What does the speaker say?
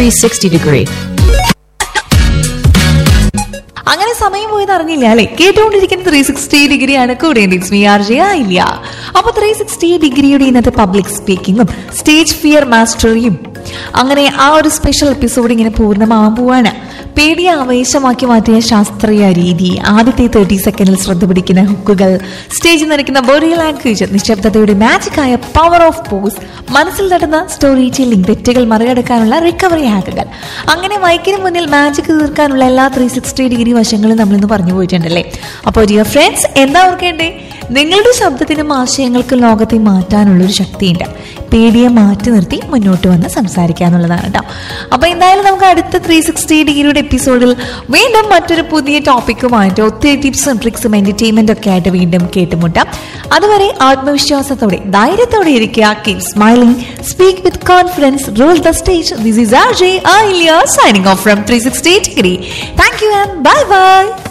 360 degree. അങ്ങനെ സമയം പോയത് അറിഞ്ഞില്ല അല്ലെ കേട്ടുകൊണ്ടിരിക്കുന്ന ത്രീ സിക്സ്റ്റി ഡിഗ്രിയാണ് കൂടെ ഇറ്റ്സ് മീ ആർ ജെ ആയില്ല അപ്പൊ ത്രീ സിക്സ്റ്റി ഡിഗ്രിയുടെ ഇന്നത്തെ പബ്ലിക് സ്പീക്കിങ്ങും സ്റ്റേജ് ഫിയർ മാസ്റ്ററിയും അങ്ങനെ ആ ഒരു സ്പെഷ്യൽ എപ്പിസോഡ് ഇങ്ങനെ പൂർണ്ണമാവാൻ പോവാണ് പേടിയെ ആവേശമാക്കി മാറ്റിയ ശാസ്ത്രീയ രീതി ആദ്യത്തെ തേർട്ടി സെക്കൻഡിൽ ശ്രദ്ധ പിടിക്കുന്ന ഹുക്കുകൾ സ്റ്റേജിൽ നിറയ്ക്കുന്ന ബോഡി ലാംഗ്വേജ് നിശബ്ദതയുടെ മാജിക്കായ പവർ ഓഫ് പോസ് മനസ്സിൽ നടന്ന സ്റ്റോറി ടെല്ലിംഗ് തെറ്റുകൾ മറികടക്കാനുള്ള റിക്കവറി ഹാക്കുകൾ അങ്ങനെ മൈക്കിന് മുന്നിൽ മാജിക് തീർക്കാനുള്ള എല്ലാ ത്രീ സിക്സ്റ്റി ഡിഗ്രി വശങ്ങളും നമ്മളിന്ന് പറഞ്ഞു പോയിട്ടുണ്ടല്ലേ അപ്പോൾ ഡിയർ ഫ്രണ്ട്സ് എന്താ ഓർക്കേണ്ടേ നിങ്ങളുടെ ശബ്ദത്തിനും ആശയങ്ങൾക്കും ലോകത്തെ മാറ്റാനുള്ള ഒരു ശക്തിയുണ്ട് പേടിയെ മാറ്റി നിർത്തി മുന്നോട്ട് വന്ന് സംസാരിക്കാന്നുള്ളതാണ് കേട്ടോ അപ്പൊ എന്തായാലും നമുക്ക് അടുത്ത ത്രീ സിക്സ്റ്റി ഡിഗ്രിയുടെ എപ്പിസോഡിൽ വീണ്ടും മറ്റൊരു പുതിയ ടോപ്പിക്കുമായിട്ട് ഒത്തിരി ടിപ്സും ട്രിക്സും എന്റർടൈൻമെന്റ് ഒക്കെ ആയിട്ട് വീണ്ടും കേട്ടുമുട്ടാം അതുവരെ ആത്മവിശ്വാസത്തോടെ ധൈര്യത്തോടെ ഇരിക്കുക keep smiling speak with confidence rule the stage this is R J ആ signing off from three sixty degree thank you and bye by